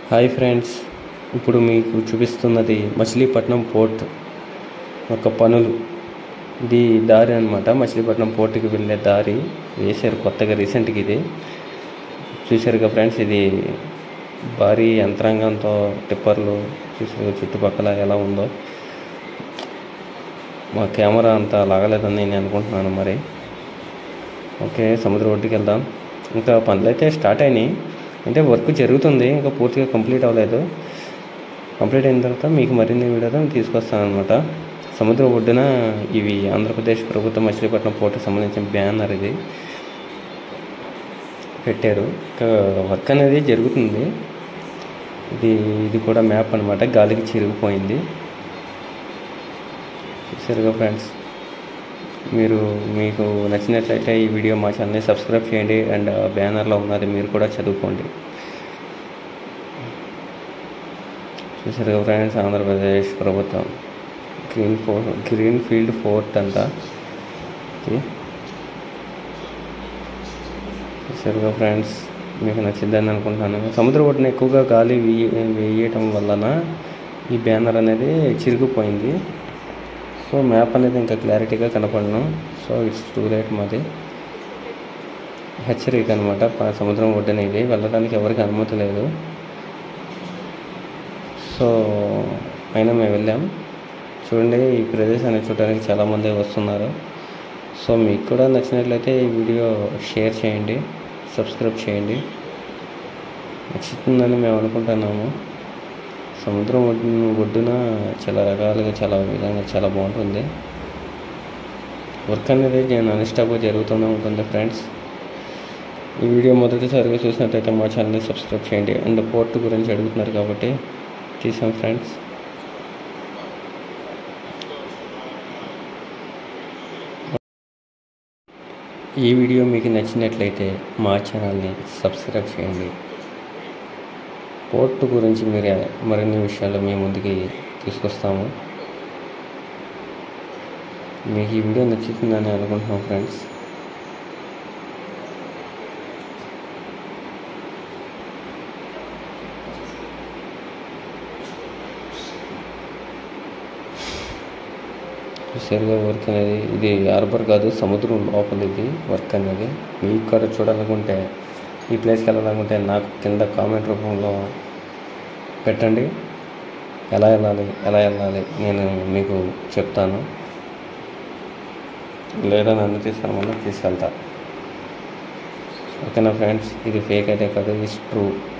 hi friends ఇప్పుడు మీకు చూపిస్తున్నది మచిలీపట్నం పోర్ట్ యొక్క పనులు ఇది దారి అనమాట మచిలీపట్నం పోర్టుకి వెళ్ళే దారి వేశారు కొత్తగా రీసెంట్గా ఇది చూశారుగా ఫ్రెండ్స్ ఇది భారీ యంత్రాంగంతో టిప్పర్లు చూసారు చుట్టుపక్కల ఎలా ఉందో మా కెమెరా అంత లాగలేదని నేను అనుకుంటున్నాను మరి ఓకే సముద్ర ఒడ్డుకి వెళ్దాం ఇంకా పనులు అయితే స్టార్ట్ అయినాయి అంటే వర్క్ జరుగుతుంది ఇంకా పూర్తిగా కంప్లీట్ అవ్వలేదు కంప్లీట్ అయిన తర్వాత మీకు మరిన్ని వీడియోలు తీసుకొస్తాను అనమాట సముద్ర ఒడ్డున ఇవి ఆంధ్రప్రదేశ్ ప్రభుత్వం మచిలీపట్నం పోర్టుకు సంబంధించిన బ్యానర్ ఇది పెట్టారు ఇంకా వర్క్ అనేది జరుగుతుంది ఇది ఇది కూడా మ్యాప్ అనమాట గాలికి చిరిగిపోయింది చూసారుగా ఫ్రెండ్స్ మీరు మీకు నచ్చినట్లయితే ఈ వీడియో మా ఛానల్ని సబ్స్క్రైబ్ చేయండి అండ్ బ్యానర్లో ఉన్నది మీరు కూడా చదువుకోండి చూసారుగా ఫ్రెండ్స్ ఆంధ్రప్రదేశ్ ప్రభుత్వం గ్రీన్ ఫో గ్రీన్ ఫీల్డ్ ఫోర్ట్ అంట ఇది చూసారుగా ఫ్రెండ్స్ మీకు నచ్చిందని అనుకుంటున్నాను సముద్ర ఒడ్డున ఎక్కువగా గాలి వేయ వేయటం వలన ఈ బ్యానర్ అనేది చిరిగిపోయింది సో మ్యాప్ అనేది ఇంకా క్లారిటీగా కనపడను సో ఇట్స్ టూ లేట్ మాది హెచ్చరిక అనమాట సముద్రం ఒడ్డున ఇది వెళ్ళడానికి ఎవరికి అనుమతి లేదు సో అయినా మేము వెళ్ళాం చూడండి ఈ ప్రదేశాన్ని చూడడానికి చాలామంది వస్తున్నారు సో మీకు కూడా నచ్చినట్లయితే ఈ వీడియో షేర్ చేయండి సబ్స్క్రైబ్ చేయండి నచ్చుతుందని మేము అనుకుంటున్నాము సముద్రం ఒడ్డున ఒడ్డున చాలా రకాలుగా చాలా విధంగా చాలా బాగుంటుంది వర్క్ అనేది నేను అనిస్టాప్గా జరుగుతూనే ఉంటుంది ఫ్రెండ్స్ ఈ వీడియో మొదటిసారిగా చూసినట్టయితే మా ఛానల్ని సబ్స్క్రైబ్ చేయండి అండ్ పోర్ట్ గురించి అడుగుతున్నారు కాబట్టి తీసాం ఫ్రెండ్స్ ఈ వీడియో మీకు నచ్చినట్లయితే మా ఛానల్ని సబ్స్క్రైబ్ చేయండి పోర్టు గురించి మీరు మరిన్ని విషయాలు మీ ముందుకి తీసుకొస్తాము మీకు ఈ వీడియో నచ్చుతుందని అనుకుంటున్నాం ఫ్రెండ్స్ చూసారుగా వర్క్ అనేది ఇది హార్బర్ కాదు సముద్రం లోపల ఇది వర్క్ అనేది మీకు కూడా చూడాలనుకుంటే ఈ ప్లేస్కి వెళ్ళాలనుకుంటే నాకు కింద కామెంట్ రూపంలో పెట్టండి ఎలా వెళ్ళాలి ఎలా వెళ్ళాలి నేను మీకు చెప్తాను లేదా నన్ను తీసుకెళ్ళమన్నా తీసుకెళ్తా ఓకేనా ఫ్రెండ్స్ ఇది ఫేక్ అయితే కాదు ఇస్ ట్రూ